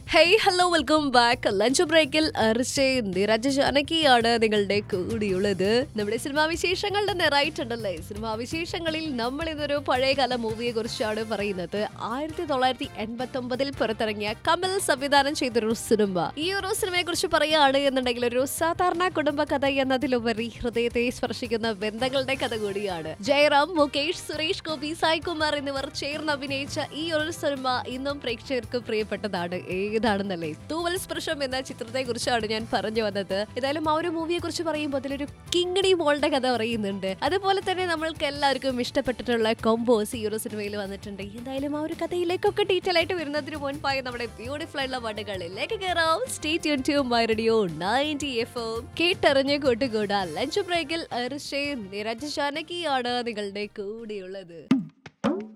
hey hello welcome back lunch ബ്രേക്കിൽ അർച്ചേ നിരജ ജാനകിയാണ് നിങ്ങളുടെ കൂടിയുള്ളത് നമ്മുടെ സിനിമാ വിശേഷങ്ങളുടെ നിറയിട്ടുണ്ടല്ലേ സിനിമാ വിശേഷങ്ങളിൽ നമ്മൾ ഇന്നൊരു പഴയകാല മൂവിയെ കുറിച്ചാണ് പറയുന്നത് ആയിരത്തി തൊള്ളായിരത്തി എൺപത്തി ഒമ്പതിൽ പുറത്തിറങ്ങിയ കമൽ സംവിധാനം ചെയ്തൊരു സിനിമ ഈ ഒരു സിനിമയെ കുറിച്ച് പറയുകയാണ് എന്നുണ്ടെങ്കിൽ ഒരു സാധാരണ കുടുംബ കഥ എന്നതിലുപരി ഹൃദയത്തെ സ്പർശിക്കുന്ന ബന്ധങ്ങളുടെ കഥ കൂടിയാണ് ജയറാം മുകേഷ് സുരേഷ് ഗോപി സായ് കുമാർ എന്നിവർ ചേർന്ന് അഭിനയിച്ച ഈ ഒരു സിനിമ ഇന്നും പ്രേക്ഷകർക്ക് പ്രിയപ്പെട്ടതാണ് ഏതാണെന്നല്ലേ തൂവൽ സ്പർശം എന്ന ചിത്രത്തെ കുറിച്ചാണ് ഞാൻ പറഞ്ഞു വന്നത് ഏതായാലും ആ ഒരു മൂവിയെ കുറിച്ച് പറയുമ്പോൾ അതിലൊരു കിങ്ങിണി മോളുടെ കഥ പറയുന്നുണ്ട് അതുപോലെ തന്നെ നമ്മൾക്ക് എല്ലാവർക്കും ഇഷ്ടപ്പെട്ടിട്ടുള്ള കോമ്പോസ് ഈ ഒരു സിനിമയിൽ വന്നിട്ടുണ്ട് എന്തായാലും ആ ഒരു കഥയിലേക്കൊക്കെ ഡീറ്റെയിൽ ആയിട്ട് വരുന്നതിന് മുൻപായി നമ്മുടെ ബ്യൂട്ടിഫുൾ ആയിട്ടുള്ള പാട്ടുകളിലേക്ക് കയറാം stay tune to my radio ninety F കേട്ടറിഞ്ഞ് കൂട്ടുകൂടാ ലഞ്ച് ബ്രേക്കിൽ അർഷേ നിരജ് ജാനകിയാണ് നിങ്ങളുടെ കൂടെയുള്ളത്